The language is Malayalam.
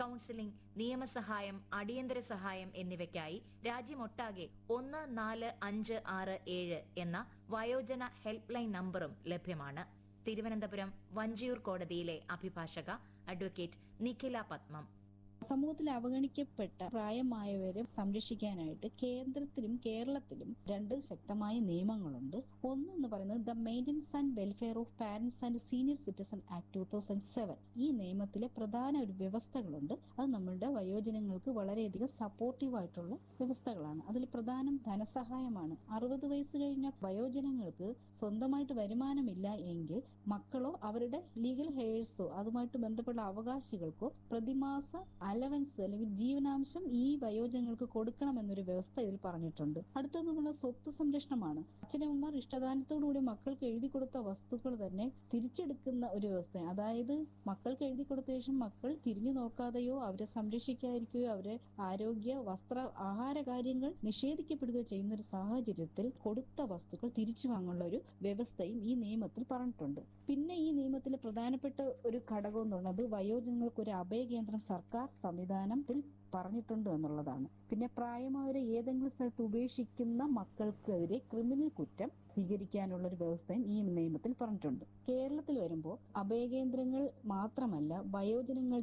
കൌൺസിലിംഗ് നിയമസഹായം അടിയന്തര സഹായം എന്നിവയ്ക്കായി രാജ്യമൊട്ടാകെ ഒന്ന് നാല് അഞ്ച് ആറ് ഏഴ് എന്ന വയോജന ഹെൽപ്പ് ലൈൻ നമ്പറും ലഭ്യമാണ് തിരുവനന്തപുരം വഞ്ചിയൂർ കോടതിയിലെ അഭിഭാഷക അഡ്വക്കേറ്റ് നിഖില പത്മം സമൂഹത്തിൽ അവഗണിക്കപ്പെട്ട പ്രായമായവരെ സംരക്ഷിക്കാനായിട്ട് കേന്ദ്രത്തിലും കേരളത്തിലും രണ്ട് ശക്തമായ നിയമങ്ങളുണ്ട് ഒന്ന് എന്ന് പറയുന്നത് the maintenance and welfare of parents and senior citizen act two thousand seven ഈ നിയമത്തിലെ പ്രധാന ഒരു വ്യവസ്ഥകളുണ്ട് അത് നമ്മളുടെ വയോജനങ്ങൾക്ക് വളരെയധികം സപ്പോർട്ടീവ് ആയിട്ടുള്ള വ്യവസ്ഥകളാണ് അതിൽ പ്രധാനം ധനസഹായമാണ് അറുപത് വയസ്സ് കഴിഞ്ഞ വയോജനങ്ങൾക്ക് സ്വന്തമായിട്ട് വരുമാനമില്ല എങ്കിൽ മക്കളോ അവരുടെ ലീഗൽ ഹെയേഴ്സോ അതുമായിട്ട് ബന്ധപ്പെട്ട അവകാശികൾക്കോ പ്രതിമാസ അലവൻസ് അല്ലെങ്കിൽ ജീവനാംശം ഈ വയോജനങ്ങൾക്ക് കൊടുക്കണമെന്നൊരു വ്യവസ്ഥ ഇതിൽ പറഞ്ഞിട്ടുണ്ട് അടുത്തത് നമ്മുടെ സ്വത്ത് സംരക്ഷണമാണ് അച്ഛനമ്മമാർ ഇഷ്ടദാനത്തോടുകൂടി മക്കൾക്ക് എഴുതി കൊടുത്ത വസ്തുക്കൾ തന്നെ തിരിച്ചെടുക്കുന്ന ഒരു വ്യവസ്ഥ അതായത് മക്കൾക്ക് എഴുതി കൊടുത്ത ശേഷം മക്കൾ തിരിഞ്ഞു നോക്കാതെയോ അവരെ സംരക്ഷിക്കാതിരിക്കുകയോ അവരെ ആരോഗ്യ വസ്ത്ര ആഹാര കാര്യങ്ങൾ നിഷേധിക്കപ്പെടുകയോ ചെയ്യുന്ന ഒരു സാഹചര്യത്തിൽ കൊടുത്ത വസ്തുക്കൾ തിരിച്ചു വാങ്ങാനുള്ള ഒരു വ്യവസ്ഥയും ഈ നിയമത്തിൽ പറഞ്ഞിട്ടുണ്ട് പിന്നെ ഈ നിയമത്തിലെ പ്രധാനപ്പെട്ട ഒരു ഘടകം എന്ന് പറയുന്നത് വയോജനങ്ങൾക്ക് ഒരു അഭയകേന്ദ്രം സർക്കാർ സംവിധാനത്തിൽ പറഞ്ഞിട്ടുണ്ട് എന്നുള്ളതാണ് പിന്നെ പ്രായമായവരെ ഏതെങ്കിലും സ്ഥലത്ത് ഉപേക്ഷിക്കുന്ന മക്കൾക്കെതിരെ ക്രിമിനൽ കുറ്റം സ്വീകരിക്കാനുള്ള ഒരു വ്യവസ്ഥയും ഈ നിയമത്തിൽ പറഞ്ഞിട്ടുണ്ട് കേരളത്തിൽ വരുമ്പോൾ അഭയകേന്ദ്രങ്ങൾ മാത്രമല്ല വയോജനങ്ങളുടെ